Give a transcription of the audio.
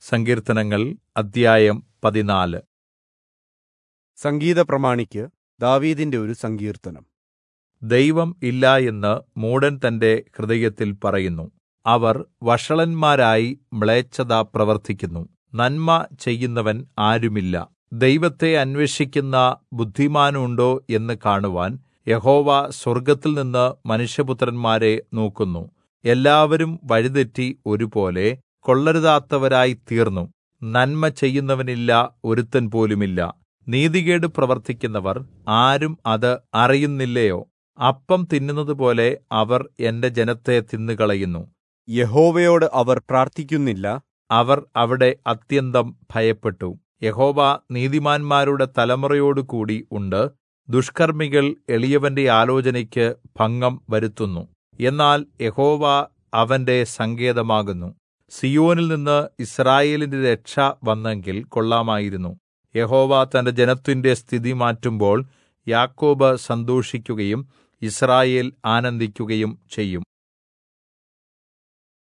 സങ്കീർത്തനങ്ങൾ അദ്ധ്യായം പതിനാല് സംഗീത പ്രമാണിക്ക് ദാവീദിന്റെ ഒരു സങ്കീർത്തനം ദൈവം ഇല്ല എന്ന് മൂഢൻ തന്റെ ഹൃദയത്തിൽ പറയുന്നു അവർ വഷളന്മാരായി മ്ലേച്ഛത പ്രവർത്തിക്കുന്നു നന്മ ചെയ്യുന്നവൻ ആരുമില്ല ദൈവത്തെ അന്വേഷിക്കുന്ന ബുദ്ധിമാനുണ്ടോ എന്ന് കാണുവാൻ യഹോവ സ്വർഗ്ഗത്തിൽ നിന്ന് മനുഷ്യപുത്രന്മാരെ നോക്കുന്നു എല്ലാവരും വഴിതെറ്റി ഒരുപോലെ കൊള്ളരുതാത്തവരായി തീർന്നു നന്മ ചെയ്യുന്നവനില്ല ഒരുത്തൻ പോലുമില്ല നീതികേട് പ്രവർത്തിക്കുന്നവർ ആരും അത് അറിയുന്നില്ലയോ അപ്പം തിന്നുന്നതുപോലെ അവർ എന്റെ ജനത്തെ തിന്നുകളയുന്നു യഹോവയോട് അവർ പ്രാർത്ഥിക്കുന്നില്ല അവർ അവിടെ അത്യന്തം ഭയപ്പെട്ടു യഹോവ നീതിമാന്മാരുടെ തലമുറയോടുകൂടി ഉണ്ട് ദുഷ്കർമ്മികൾ എളിയവന്റെ ആലോചനയ്ക്ക് ഭംഗം വരുത്തുന്നു എന്നാൽ യഹോവ അവന്റെ സങ്കേതമാകുന്നു സിയോനിൽ നിന്ന് യിസ്രായേലിന്റെ രക്ഷ വന്നെങ്കിൽ കൊള്ളാമായിരുന്നു യഹോവ തന്റെ ജനത്തിന്റെ സ്ഥിതി മാറ്റുമ്പോൾ യാക്കോബ് സന്തോഷിക്കുകയും യിസ്രായേൽ ആനന്ദിക്കുകയും ചെയ്യും